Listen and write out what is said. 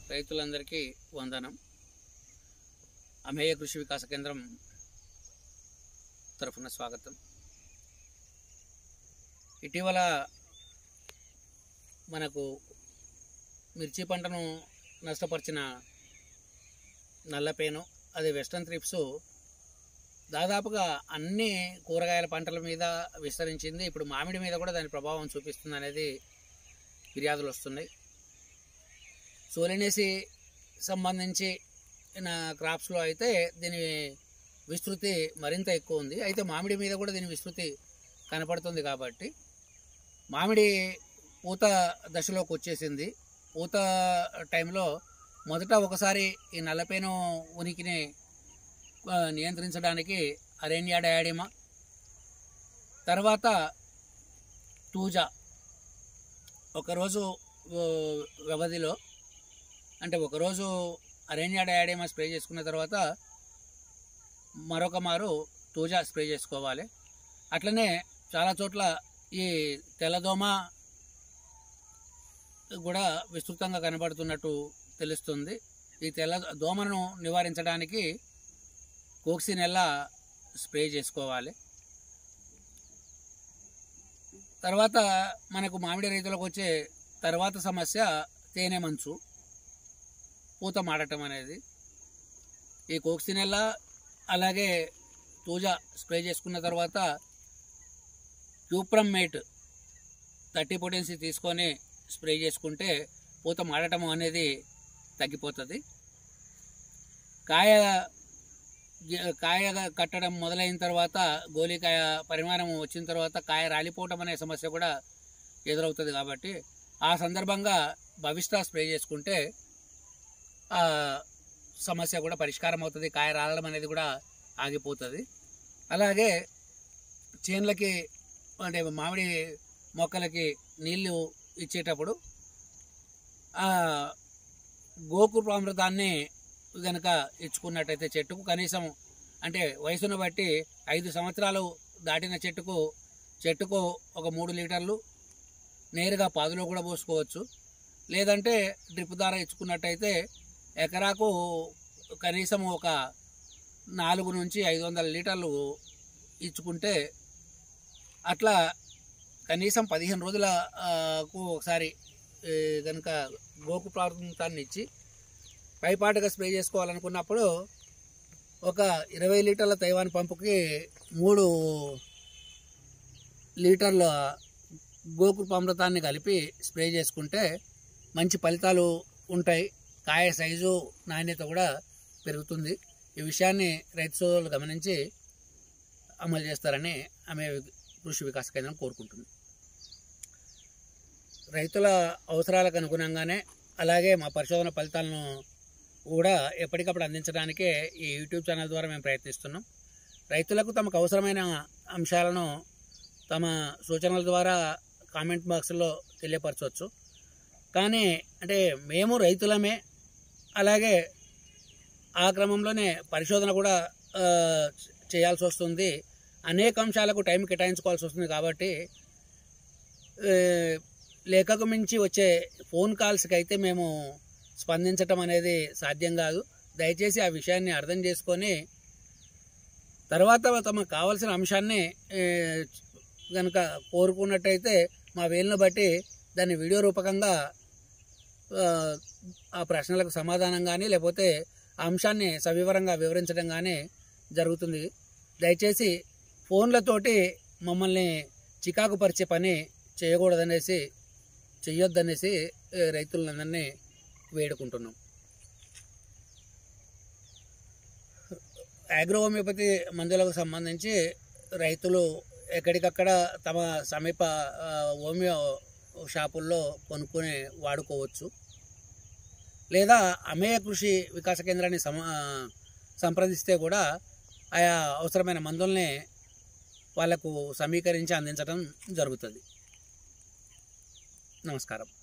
రైతులందరికీ వందనం అమేయ కృషి వికాస కేంద్రం తరఫున స్వాగతం ఇటీవల మనకు మిర్చి పంటను నష్టపరిచిన నల్లపేను అది వెస్టర్న్ త్రిప్స్ దాదాపుగా అన్ని కూరగాయల పంటల మీద విస్తరించింది ఇప్పుడు మామిడి మీద కూడా దాని ప్రభావం చూపిస్తుంది అనేది ఫిర్యాదులు వస్తున్నాయి సోలినేసి సంబంధించి నా క్రాప్స్లో అయితే దీని విస్తృతి మరింత ఎక్కువ ఉంది అయితే మామిడి మీద కూడా దీని విస్తృతి కనపడుతుంది కాబట్టి మామిడి పూత దశలోకి వచ్చేసింది పూత టైంలో మొదట ఒకసారి ఈ నల్లపేను ఉనికిని ఆ, నియంత్రించడానికి అరేనియా డయాడిమా తర్వాత టూజా ఒకరోజు ఓ, వ్యవధిలో అంటే ఒకరోజు అరేనియా డయాడిమా స్ప్రే చేసుకున్న తర్వాత మరొక మారు టూజా స్ప్రే చేసుకోవాలి అట్లనే చాలా చోట్ల ఈ తెల్లదోమ కూడా విస్తృతంగా కనబడుతున్నట్టు తెలుస్తుంది ఈ తెల్ల దోమను నివారించడానికి కోక్సినెల్లా స్ప్రే చేసుకోవాలి తర్వాత మనకు మామిడి రైతులకు వచ్చే తర్వాత సమస్య తేనె మంచు పూత మాడటం అనేది ఈ కోక్సినెల్లా అలాగే తూజా స్ప్రే చేసుకున్న తర్వాత క్యూప్రమ్ మేట్ థర్టీ పొటెన్సీ తీసుకొని స్ప్రే చేసుకుంటే పూత మాడటం అనేది తగ్గిపోతుంది కాయ గి- కాయ కట్టడం మొదలైన తర్వాత గోలికాయ పరిమాణం వచ్చిన తర్వాత కాయ రాలిపోవటం అనే సమస్య కూడా ఎదురవుతుంది కాబట్టి ఆ సందర్భంగా భవిష్ట స్ప్రే చేసుకుంటే ఆ సమస్య కూడా పరిష్కారం అవుతుంది కాయ రాలడం అనేది కూడా ఆగిపోతుంది అలాగే చేన్లకి అంటే మామిడి మొక్కలకి నీళ్లు ఇచ్చేటప్పుడు ఆ గోకుపామృతాన్ని కనుక ఇచ్చుకున్నట్టయితే చెట్టుకు కనీసం అంటే వయసును బట్టి ఐదు సంవత్సరాలు దాటిన చెట్టుకు చెట్టుకు ఒక మూడు లీటర్లు నేరుగా పాదులో కూడా పోసుకోవచ్చు లేదంటే డ్రిప్ ద్వారా ఇచ్చుకున్నట్టయితే ఎకరాకు కనీసం ఒక నాలుగు నుంచి ఐదు వందల లీటర్లు ఇచ్చుకుంటే అట్లా కనీసం పదిహేను రోజులకు ఒకసారి కనుక గోకు ప్రాంతాన్ని ఇచ్చి పైపాటుగా స్ప్రే చేసుకోవాలనుకున్నప్పుడు ఒక ఇరవై లీటర్ల తైవాన్ పంపుకి మూడు లీటర్ల గోకుడు అమృతాన్ని కలిపి స్ప్రే చేసుకుంటే మంచి ఫలితాలు ఉంటాయి కాయ సైజు నాణ్యత కూడా పెరుగుతుంది ఈ విషయాన్ని రైతు సోదరులు గమనించి అమలు చేస్తారని ఆమె కృషి వికాస కేంద్రం కోరుకుంటుంది రైతుల అవసరాలకు అనుగుణంగానే అలాగే మా పరిశోధన ఫలితాలను కూడా ఎప్పటికప్పుడు అందించడానికే ఈ యూట్యూబ్ ఛానల్ ద్వారా మేము ప్రయత్నిస్తున్నాం రైతులకు తమకు అవసరమైన అంశాలను తమ సూచనల ద్వారా కామెంట్ బాక్స్లో తెలియపరచవచ్చు కానీ అంటే మేము రైతులమే అలాగే ఆ క్రమంలోనే పరిశోధన కూడా ఆ, చేయాల్సి వస్తుంది అనేక అంశాలకు టైం కేటాయించుకోవాల్సి వస్తుంది కాబట్టి ఏ, లేఖకు మించి వచ్చే ఫోన్ కాల్స్కి అయితే మేము స్పందించటం అనేది సాధ్యం కాదు దయచేసి ఆ విషయాన్ని అర్థం చేసుకొని తర్వాత తమకు కావాల్సిన అంశాన్ని కనుక కోరుకున్నట్టయితే మా వేలును బట్టి దాన్ని వీడియో రూపకంగా ఆ, ఆ ప్రశ్నలకు సమాధానం కానీ లేకపోతే ఆ అంశాన్ని సవివరంగా వివరించడం కానీ జరుగుతుంది దయచేసి ఫోన్లతోటి మమ్మల్ని చికాకు పరిచే పని చేయకూడదనేసి చెయ్యొద్దనేసి ఏ, రైతులందరినీ వేడుకుంటున్నాం అగ్రో హోమియోపతి మందులకు సంబంధించి రైతులు ఎక్కడికక్కడ తమ సమీప ఆ, హోమియో షాపుల్లో కొనుక్కొని వాడుకోవచ్చు లేదా అమేయ కృషి వికాస కేంద్రాన్ని సమ ఆ, సంప్రదిస్తే కూడా ఆయా అవసరమైన మందుల్ని వాళ్లకు సమీకరించి అందించడం జరుగుతుంది నమస్కారం